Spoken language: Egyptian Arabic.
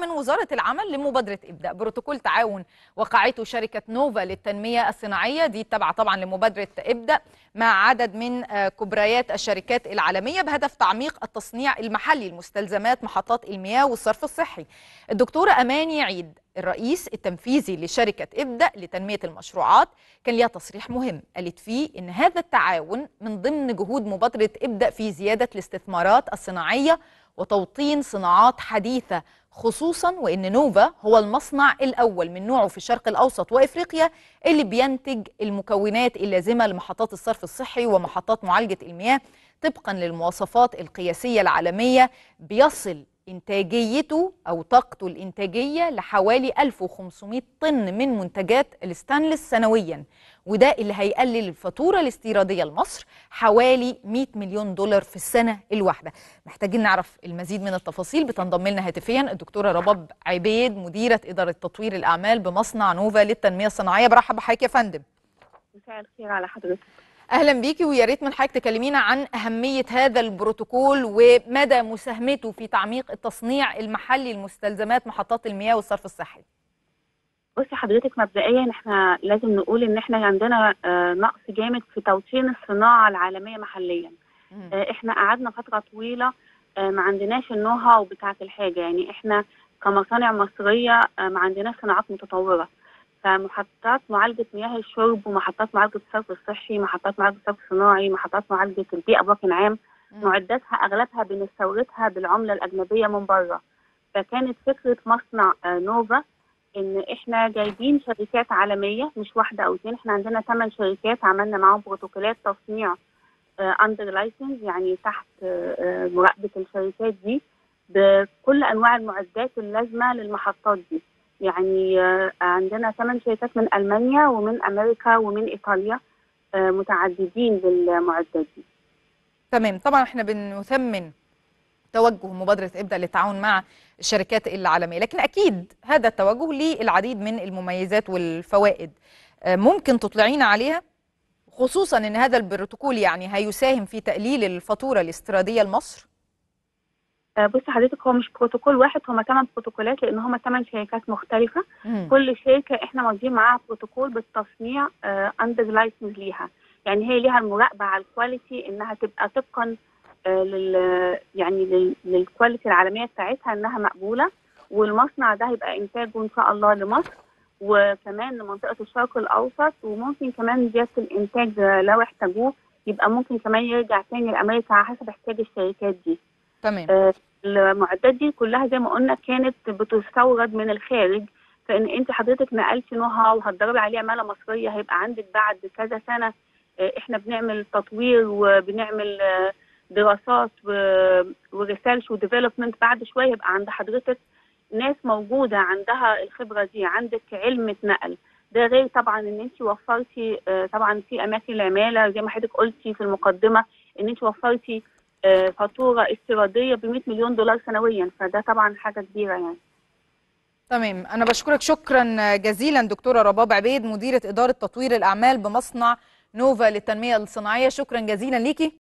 من وزارة العمل لمبادرة إبدأ بروتوكول تعاون وقعته شركة نوفا للتنمية الصناعية دي تابعة طبعا لمبادرة إبدأ مع عدد من كبريات الشركات العالمية بهدف تعميق التصنيع المحلي لمستلزمات محطات المياه والصرف الصحي الدكتورة أماني عيد الرئيس التنفيذي لشركة إبدأ لتنمية المشروعات كان ليها تصريح مهم قالت فيه إن هذا التعاون من ضمن جهود مبادرة إبدأ في زيادة الاستثمارات الصناعية وتوطين صناعات حديثة خصوصا وإن نوفا هو المصنع الأول من نوعه في الشرق الأوسط وإفريقيا اللي بينتج المكونات اللازمة لمحطات الصرف الصحي ومحطات معالجة المياه طبقا للمواصفات القياسية العالمية بيصل إنتاجيته أو طاقته الإنتاجية لحوالي 1500 طن من منتجات الستانلس سنويا وده اللي هيقلل الفاتورة الاستيرادية لمصر حوالي 100 مليون دولار في السنة الواحدة محتاجين نعرف المزيد من التفاصيل بتنضم لنا هاتفيا الدكتورة رباب عبيد مديرة إدارة تطوير الأعمال بمصنع نوفا للتنمية الصناعية برحب بحضرتك يا فندم مساء الخير على حضرتك اهلا بيكي ويا ريت من حضرتك تكلمينا عن اهميه هذا البروتوكول ومدى مساهمته في تعميق التصنيع المحلي لمستلزمات محطات المياه والصرف الصحي. بصي حضرتك مبدئيا احنا لازم نقول ان احنا عندنا آه نقص جامد في توطين الصناعه العالميه محليا. آه احنا قعدنا فتره طويله آه ما عندناش النو هاو بتاعه الحاجه يعني احنا كمصانع مصريه ما عندناش صناعات متطوره. فمحطات معالجة مياه الشرب ومحطات معالجة الصرف الصحي محطات معالجة الصرف الصناعي محطات معالجة البيئة بشكل عام معداتها أغلبها بنستوردها بالعملة الأجنبية من بره فكانت فكرة مصنع نوفا إن إحنا جايبين شركات عالمية مش واحدة أو اتنين إحنا عندنا ثمان شركات عملنا معاهم بروتوكولات تصنيع أندر لايسنس يعني تحت مراقبة الشركات دي بكل أنواع المعدات اللازمة للمحطات دي يعني عندنا ثمان شركات من المانيا ومن امريكا ومن ايطاليا متعددين بالمعدات دي. تمام طبعا احنا بنثمن توجه مبادره ابدا للتعاون مع الشركات العالميه لكن اكيد هذا التوجه ليه العديد من المميزات والفوائد ممكن تطلعينا عليها خصوصا ان هذا البروتوكول يعني هيساهم في تقليل الفاتوره الاستيراديه لمصر بص حضرتك هو مش بروتوكول واحد هما ثمان بروتوكولات لان هما ثمان شركات مختلفه مم. كل شركه احنا ماضيين معاها بروتوكول بالتصنيع اندر لايسنس ليها يعني هي ليها المراقبه على الكواليتي انها تبقى طبقا آه لل يعني للكواليتي العالميه بتاعتها انها مقبوله والمصنع ده هيبقى انتاجه ان شاء الله لمصر وكمان لمنطقه الشرق الاوسط وممكن كمان زياده الانتاج لو احتاجوه يبقى ممكن كمان يرجع تاني لامريكا على حسب احتياج الشركات دي. تمام آه المعدات دي كلها زي ما قلنا كانت بتستورد من الخارج فان انت حضرتك نقلتي نو هاو وهتدربي عليه عماله مصريه هيبقى عندك بعد كذا سنه آه احنا بنعمل تطوير وبنعمل آه دراسات وريسيرش وديفلوبمنت بعد شويه يبقى عند حضرتك ناس موجوده عندها الخبره دي عندك علم نقل ده غير طبعا ان انت وفرتي طبعا في اماكن العماله زي ما حضرتك قلتي في المقدمه ان انت وفرتي فاتوره استيراديه ب 100 مليون دولار سنويا فده طبعا حاجه كبيره يعني تمام انا بشكرك شكرا جزيلا دكتوره رباب عبيد مديره اداره تطوير الاعمال بمصنع نوفا للتنميه الصناعيه شكرا جزيلا ليكي